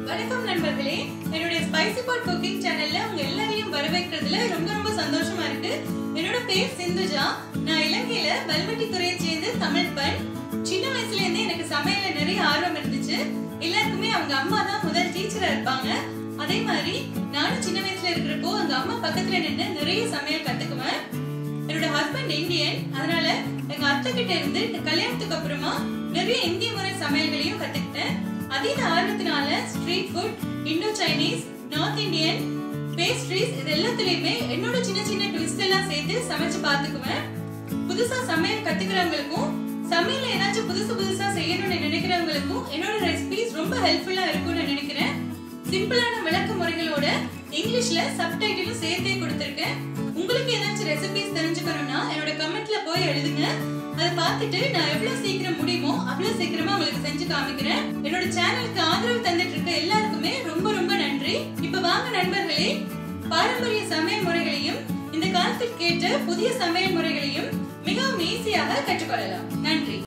வணக்கம் நண்பர்களே என்னுடைய ஸ்பைசி பாட் குக்கிங் சேனல்ல உங்க எல்லாரையும் வரவேற்கிறதுல ரொம்ப ரொம்ப சந்தோஷமா இருக்கு என்னோட பேர் சிந்துஜா நான் இலங்கையில வல்வெட்டி துறையை சேர்ந்து தமிழ் பெண் சின்ன வயசுல இருந்தே எனக்கு சமையல்ல நிறைய ஆர்வம் இருந்துச்சு எல்லாருக்குமே அவங்க அம்மா தான் முதல் டீச்சரா இருப்பாங்க அதே மாதிரி நானும் சின்ன வயசுல இருக்கிறப்போ எங்க அம்மா பக்கத்துல நின்று நிறைய சமையல் கத்துக்குவேன் என்னோட ஹஸ்பண்ட் இந்தியன் அதனால எங்க அத்தை கிட்ட இருந்து இந்த கல்யாணத்துக்கு அப்புறமா நிறைய இந்திய முறை சமையல்களையும் கத்துக்கிட்டேன் அதீத ஆர்வத்தினால street food Indo Chinese North Indian pastries இது எல்லாத்துலயுமே என்னோட சின்ன சின்ன ட்விஸ்ட் எல்லாம் சேர்த்து சமைச்சு பாத்துக்குவேன் புதுசா சமையல் கத்துக்கிறவங்களுக்கும் சமையல்ல ஏதாச்சும் புதுசு புதுசா செய்யணும்னு நினைக்கிறவங்களுக்கும் என்னோட ரெசிபிஸ் ரொம்ப ஹெல்ப்ஃபுல்லா இருக்கும்னு நினைக்கிறேன் சிம்பிளான விளக்க முறைகளோட இங்கிலீஷ்ல சப்டைட்டிலும் சேர்த்தே கொடுத்திருக்கேன் உங்களுக்கு ஏதாச்சும் ரெசிபிஸ் தெரிஞ்சுக்கணும்னா என்னோட கமெண்ட்ல போய் எழுதுங்க அதை பார்த்துட்டு நான் எவ்வளவு சீக்கிரம் முடியுமோ அவ்வளவு சீக்கிரமா உங்களுக்கு செஞ்சு காமிக்கிறேன் என்னோட சேனலுக்கு ஆதரவு தந்துட்டு இருக்க எல்லாருக்குமே ரொம்ப ரொம்ப நன்றி இப்ப வாங்க நண்பர்களே பாரம்பரிய சமையல் முறைகளையும் இந்த காலத்தில் கேட்ட புதிய சமையல் முறைகளையும் மிகவும் ஈஸியாக கற்றுக்கொள்ளலாம் நன்றி